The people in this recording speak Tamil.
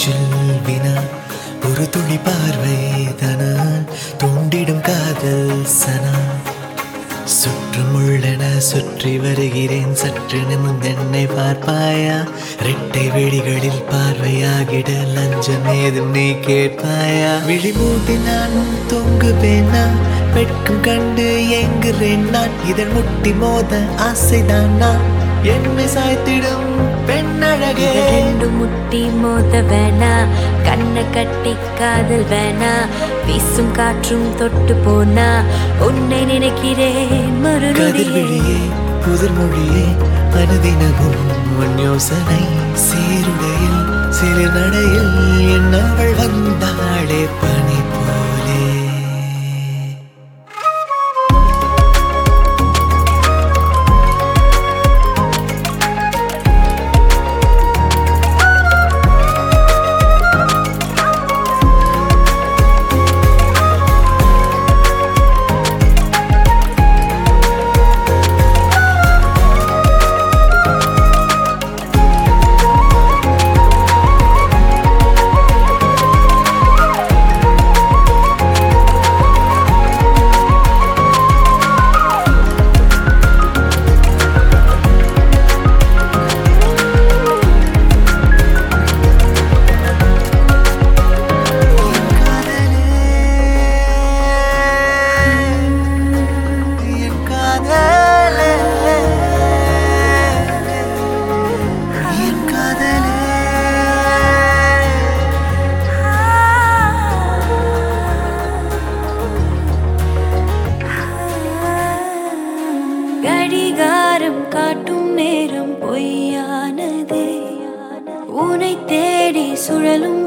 நெஞ்சில் வினா ஒரு துளி பார்வை தனால் தூண்டிடும் காதல் சனா சுற்றும் உள்ளன சுற்றி வருகிறேன் சற்று நிமிர்ந்தென்னை பார்ப்பாயா ரெட்டை வெடிகளில் பார்வையாகிட லஞ்சம் ஏதும் நீ கேட்பாயா விழி மூடி நானும் தொங்குவேனா வெட்கம் கண்டு எங்குறேன் நான் இதழ் முட்டி மோத ஆசைதான் நான் என்னை சாய்த்திடும் பெண்ணழகே ரெண்டு முட்டி மோத வேணா கண்ணை கட்டி காதல் வேணா வீசும் காற்றும் தொட்டு போனா உன்னை நினைக்கிறேன் மறுநொடியே கதிர்விழியே புதிர் மொழியே அனுதினமும் உன் யோசனை சீருடையில் சிறு நடையில் என்னவள் வந்தாளே பனி போலே என் காதலே என் காதலே கடிகாரம் காட்டும் நேரம் பொய்யானதே உன்னை தேடி சுழலும்